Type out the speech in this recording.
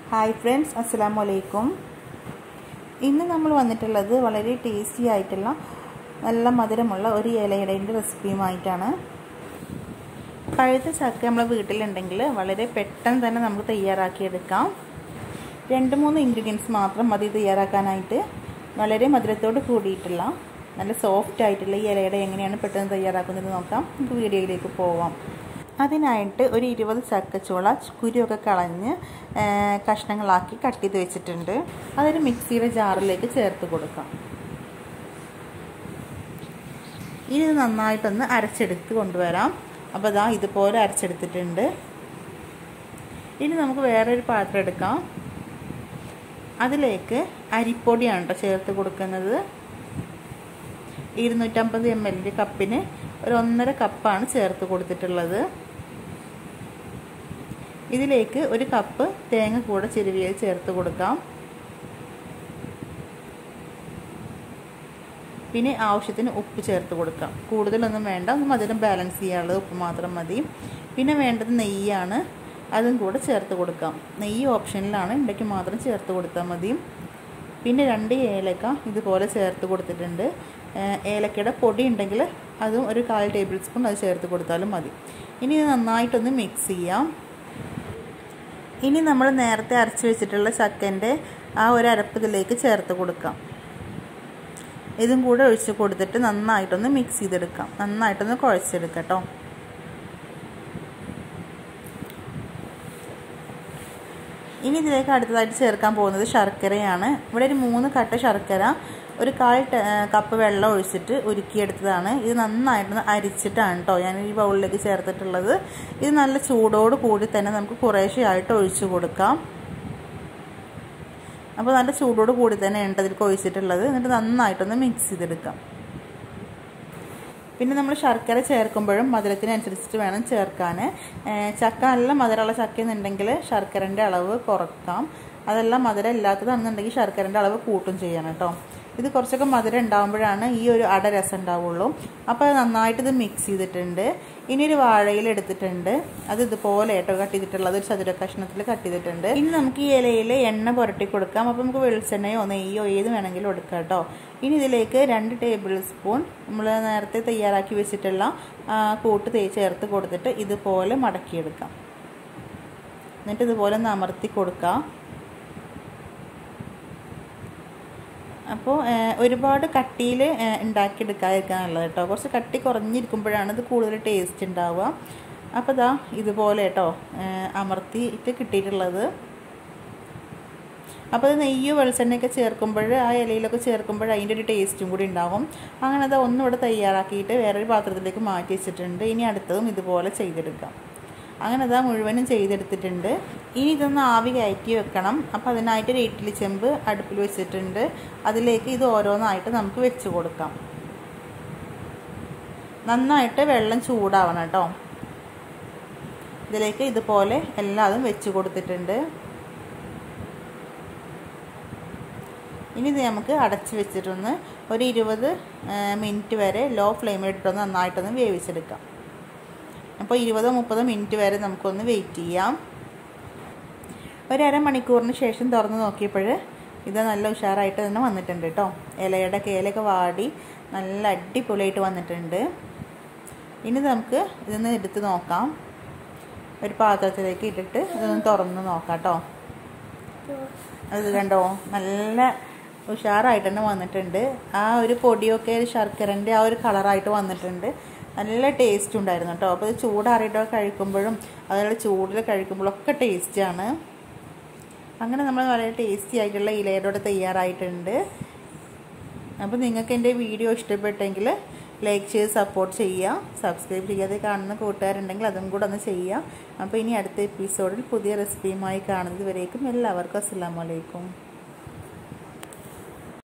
hi friends അസ്സലാമു അലൈക്കും ഇന്ന് നമ്മൾ വന്നിട്ടുള്ളത് വളരെ ടേസ്റ്റി ആയിട്ടുള്ള നല്ല മധുരമുള്ള ഒരു ഇലയടേൻ്റെ റെസിപ്പിയുമായിട്ടാണ് പഴുത്ത ചക്ക നമ്മളെ വീട്ടിലുണ്ടെങ്കിൽ വളരെ പെട്ടെന്ന് തന്നെ നമുക്ക് തയ്യാറാക്കിയെടുക്കാം രണ്ട് മൂന്ന് ഇൻഗ്രീഡിയൻസ് മാത്രം മതി തയ്യാറാക്കാനായിട്ട് വളരെ മധുരത്തോട് കൂടിയിട്ടുള്ള നല്ല സോഫ്റ്റ് ആയിട്ടുള്ള ഈ ഇലയുടെ എങ്ങനെയാണ് പെട്ടെന്ന് തയ്യാറാക്കുന്നത് നോക്കാം നമുക്ക് വീഡിയോയിലേക്ക് പോവാം അതിനായിട്ട് ഒരു ഇരുപത് ചക്കച്ചോള കുരുവൊക്കെ കളഞ്ഞ് കഷ്ണങ്ങളാക്കി കട്ട് ചെയ്ത് വെച്ചിട്ടുണ്ട് അതൊരു മിക്സിയുടെ ജാറിലേക്ക് ചേർത്ത് കൊടുക്കാം ഇനി ഇത് നന്നായിട്ടൊന്ന് അരച്ചെടുത്ത് കൊണ്ടുവരാം അപ്പോൾ അതാ ഇതുപോലെ അരച്ചെടുത്തിട്ടുണ്ട് ഇനി നമുക്ക് വേറൊരു പാത്രം എടുക്കാം അതിലേക്ക് അരിപ്പൊടിയാണ് കേട്ടോ ചേർത്ത് കൊടുക്കുന്നത് ഇരുന്നൂറ്റമ്പത് എം എല്ലിൻ്റെ കപ്പിന് ഒരു ഒന്നര കപ്പാണ് ചേർത്ത് കൊടുത്തിട്ടുള്ളത് ഇതിലേക്ക് ഒരു കപ്പ് തേങ്ങ കൂടെ ചിരുവിയത് ചേർത്ത് കൊടുക്കാം പിന്നെ ആവശ്യത്തിന് ഉപ്പ് ചേർത്ത് കൊടുക്കാം കൂടുതലൊന്നും വേണ്ട ഒന്ന് മധുരം ബാലൻസ് ചെയ്യാനുള്ളത് ഉപ്പ് മാത്രം മതി പിന്നെ വേണ്ടത് നെയ്യാണ് അതും കൂടെ ചേർത്ത് കൊടുക്കാം നെയ്യ് ഓപ്ഷനിലാണ് ഉണ്ടെങ്കിൽ മാത്രം ചേർത്ത് കൊടുത്താൽ മതി പിന്നെ രണ്ട് ഏലക്ക ഇതുപോലെ ചേർത്ത് കൊടുത്തിട്ടുണ്ട് ഏലക്കയുടെ പൊടി ഉണ്ടെങ്കിൽ അതും ഒരു കാൽ ടേബിൾ സ്പൂൺ അത് ചേർത്ത് കൊടുത്താലും മതി ഇനി ഇത് നന്നായിട്ടൊന്ന് മിക്സ് ചെയ്യാം ഇനി നമ്മൾ നേരത്തെ അരച്ച് വെച്ചിട്ടുള്ള ചക്കൻ്റെ ആ ഒരു അരപ്പ് ഇതിലേക്ക് ചേർത്ത് കൊടുക്കാം ഇതും കൂടെ ഒഴിച്ച് കൊടുത്തിട്ട് നന്നായിട്ടൊന്ന് മിക്സ് ചെയ്തെടുക്കാം നന്നായിട്ടൊന്ന് കുഴച്ചെടുക്കാം കേട്ടോ ഇനി ഇതിലേക്ക് അടുത്തതായിട്ട് ചേർക്കാൻ പോകുന്നത് ശർക്കരയാണ് ഇവിടെ ഒരു മൂന്ന് കട്ട ശർക്കര ഒരു കാൽ കപ്പ് വെള്ളം ഒഴിച്ചിട്ട് ഉരുക്കിയെടുത്തതാണ് ഇത് നന്നായിട്ടൊന്ന് അരിച്ചിട്ടാണ് കേട്ടോ ഞാൻ ഈ ബൗളിലേക്ക് ചേർത്തിട്ടുള്ളത് ഇത് നല്ല ചൂടോട് കൂടി തന്നെ നമുക്ക് കുറേശ്ശെയായിട്ട് ഒഴിച്ചു കൊടുക്കാം അപ്പോൾ നല്ല ചൂടോട് കൂടി തന്നെ ഉണ്ട് അതിലേക്ക് ഒഴിച്ചിട്ടുള്ളത് എന്നിട്ട് നന്നായിട്ടൊന്ന് മിക്സ് ചെയ്തെടുക്കാം പിന്നെ നമ്മൾ ശർക്കര ചേർക്കുമ്പോഴും മധുരത്തിനനുസരിച്ചിട്ട് വേണം ചേർക്കാൻ ചക്ക നല്ല മധുരമുള്ള ചക്ക എന്നുണ്ടെങ്കിൽ ശർക്കരൻ്റെ അളവ് കുറക്കാം അതെല്ലാം മധുരം ഇല്ലാത്തതാണെന്നുണ്ടെങ്കിൽ ശർക്കരൻ്റെ അളവ് കൂട്ടും ചെയ്യണം കേട്ടോ ഇത് കുറച്ചൊക്കെ മധുരം ഉണ്ടാകുമ്പോഴാണ് ഈ ഒരു അട രസം ഉണ്ടാവുള്ളൂ അപ്പോൾ അത് നന്നായിട്ട് ഇത് മിക്സ് ചെയ്തിട്ടുണ്ട് ഇനി ഒരു വാഴയിൽ എടുത്തിട്ടുണ്ട് അത് ഇതുപോലെ കേട്ടോ കട്ട് ചെയ്തിട്ടുള്ളത് ഒരു ചതുര കഷ്ണത്തിൽ കട്ട് ചെയ്തിട്ടുണ്ട് ഇനി നമുക്ക് ഈ ഇലയിൽ എണ്ണ പുരട്ടി കൊടുക്കാം അപ്പോൾ നമുക്ക് വെളിച്ചെണ്ണയോ നെയ്യോ ഏത് വേണമെങ്കിലും എടുക്കാം കേട്ടോ ഇനി ഇതിലേക്ക് രണ്ട് ടേബിൾ സ്പൂൺ നമ്മൾ നേരത്തെ തയ്യാറാക്കി വെച്ചിട്ടുള്ള കൂട്ട് തേ ചേർത്ത് കൊടുത്തിട്ട് ഇതുപോലെ മടക്കിയെടുക്കാം എന്നിട്ട് ഇതുപോലെ ഒന്ന് അമർത്തി കൊടുക്കാം അപ്പോൾ ഒരുപാട് കട്ടിയിൽ ഉണ്ടാക്കിയെടുക്കാതിരിക്കാനുള്ളത് കേട്ടോ കുറച്ച് കട്ടി കുറഞ്ഞിരിക്കുമ്പോഴാണ് ഇത് കൂടുതൽ ടേസ്റ്റ് ഉണ്ടാവുക അപ്പോൾ ഇതാ ഇതുപോലെ കേട്ടോ അമർത്തിയിട്ട് കിട്ടിയിട്ടുള്ളത് അപ്പോൾ അത് നെയ്യോ വെളിച്ചെണ്ണയൊക്കെ ചേർക്കുമ്പോൾ ആ ഇലയിലൊക്കെ ചേർക്കുമ്പോൾ അതിൻ്റെ ഒരു ടേസ്റ്റും കൂടി ഉണ്ടാകും അങ്ങനെ അത് ഒന്നും ഇവിടെ തയ്യാറാക്കിയിട്ട് വേറൊരു പാത്രത്തിലേക്ക് മാറ്റി വെച്ചിട്ടുണ്ട് ഇനി അടുത്തതും ഇതുപോലെ ചെയ്തെടുക്കാം അങ്ങനെ അതാ മുഴുവനും ചെയ്തെടുത്തിട്ടുണ്ട് ഇനി ഇതൊന്ന് ആവി കയറ്റി വെക്കണം അപ്പോൾ അതിനായിട്ട് ഒരു ഇഡ്ഡലി ചെമ്പ് അടുപ്പിൽ വെച്ചിട്ടുണ്ട് അതിലേക്ക് ഇത് ഓരോന്നായിട്ട് നമുക്ക് വെച്ച് കൊടുക്കാം നന്നായിട്ട് വെള്ളം ചൂടാവണം കേട്ടോ ഇതിലേക്ക് ഇതുപോലെ എല്ലാതും വെച്ച് കൊടുത്തിട്ടുണ്ട് ഇനി ഇത് നമുക്ക് അടച്ച് വെച്ചിട്ടൊന്ന് ഒരു ഇരുപത് മിനിറ്റ് വരെ ലോ ഫ്ലെയിമിലിട്ടൊന്ന് നന്നായിട്ടൊന്ന് വേവിച്ചെടുക്കാം അപ്പോൾ ഇരുപതോ മുപ്പതോ മിനിറ്റ് വരെ നമുക്കൊന്ന് വെയിറ്റ് ചെയ്യാം ഒരു അരമണിക്കൂറിന് ശേഷം തുറന്ന് നോക്കിയപ്പോൾ ഇത് നല്ല ഉഷാറായിട്ട് തന്നെ വന്നിട്ടുണ്ട് കേട്ടോ ഇലയുടെ കേലൊക്കെ വാടി നല്ല അടിപൊളിയായിട്ട് വന്നിട്ടുണ്ട് ഇനി നമുക്ക് ഇതൊന്ന് എടുത്ത് നോക്കാം ഒരു പാത്രത്തിലേക്ക് ഇട്ടിട്ട് ഇതൊന്ന് തുറന്ന് നോക്കാം കേട്ടോ അത് കണ്ടോ നല്ല ഉഷാറായിട്ട് തന്നെ വന്നിട്ടുണ്ട് ആ ഒരു പൊടിയൊക്കെ ശർക്കരൻ്റെ ആ ഒരു കളറായിട്ട് വന്നിട്ടുണ്ട് നല്ല ടേസ്റ്റ് ഉണ്ടായിരുന്നു കേട്ടോ അപ്പോൾ ഇത് ചൂടാറിയിട്ട് കഴിക്കുമ്പോഴും അതുപോലെ ചൂടിൽ കഴിക്കുമ്പോഴൊക്കെ ടേസ്റ്റാണ് അങ്ങനെ നമ്മൾ വളരെ ടേസ്റ്റി ആയിട്ടുള്ള ഇലയുടെ തയ്യാറായിട്ടുണ്ട് അപ്പോൾ നിങ്ങൾക്ക് എൻ്റെ വീഡിയോ ഇഷ്ടപ്പെട്ടെങ്കിൽ ലൈക്ക് ചെയ്ത് സപ്പോർട്ട് ചെയ്യുക സബ്സ്ക്രൈബ് ചെയ്യാതെ കാണുന്ന കൂട്ടുകാരുണ്ടെങ്കിൽ അതും കൂടെ ഒന്ന് ചെയ്യുക അപ്പോൾ ഇനി അടുത്ത എപ്പിസോഡിൽ പുതിയ റെസിപ്പിയുമായി കാണുന്നത് വരേക്കും എല്ലാവർക്കും അസ്സാം വലൈക്കും